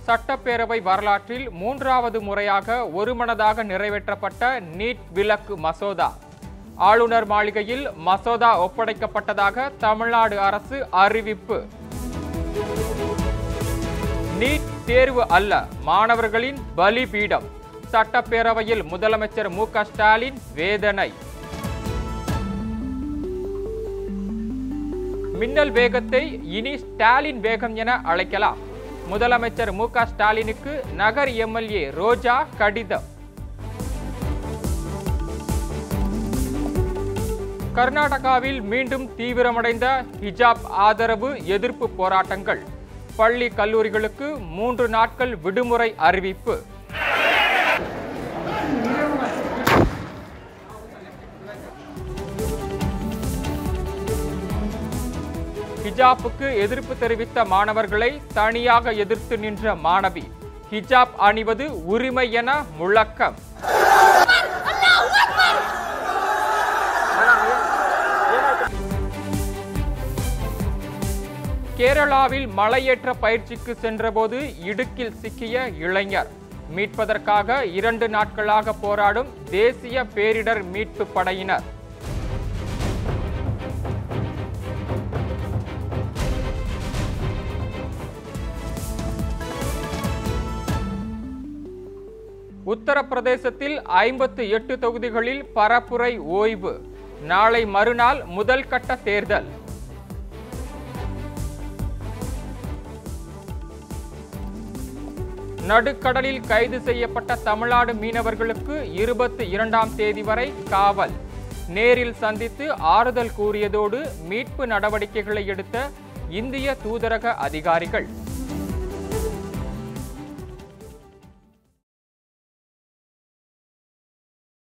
சட்டப்பேரவை வரலாற்றில் மூன்றாவது முறையாக ஒருமனதாக நிறைவேற்றப்பட்ட நீட் விலக்கு மசோதா ஆளுநர் மாளிகையில் மசோதா ஒப்படைக்கப்பட்டதாக தமிழ்நாடு அரசு அறிவிப்பு நீட் தேர்வு அல்ல மாணவர்களின் பலிபீடம் சட்டப்பேரவையில் முதலமைச்சர் மு க ஸ்டாலின் வேதனை மின்னல் வேகத்தை இனி ஸ்டாலின் வேகம் என அழைக்கலாம் முதலமைச்சர் மு க ஸ்டாலினுக்கு நகர் எம்எல்ஏ ரோஜா கடிதம் கர்நாடகாவில் மீண்டும் தீவிரமடைந்த ஹிஜாப் ஆதரவு எதிர்ப்பு போராட்டங்கள் பள்ளி கல்லூரிகளுக்கு மூன்று நாட்கள் விடுமுறை அறிவிப்பு ஹிஜாப்புக்கு எதிர்ப்பு தெரிவித்த மாணவர்களை தனியாக எதிர்த்து நின்ற மாணவி ஹிஜாப் அணிவது உரிமை என முழக்கம் கேரளாவில் மலையேற்ற பயிற்சிக்கு சென்றபோது இடுக்கில் சிக்கிய இளைஞர் மீட்பதற்காக இரண்டு நாட்களாக போராடும் தேசிய பேரிடர் மீட்பு படையினர் உத்தரப்பிரதேசத்தில் ஐம்பத்து எட்டு தொகுதிகளில் பரப்புரை ஓய்வு நாளை மறுநாள் முதல் கட்ட தேர்தல் நடுக்கடலில் கைது செய்யப்பட்ட தமிழ்நாடு மீனவர்களுக்கு இருபத்தி இரண்டாம் தேதி வரை காவல் நேரில் சந்தித்து ஆறுதல் கூறியதோடு மீட்பு நடவடிக்கைகளை எடுத்த இந்திய தூதரக அதிகாரிகள்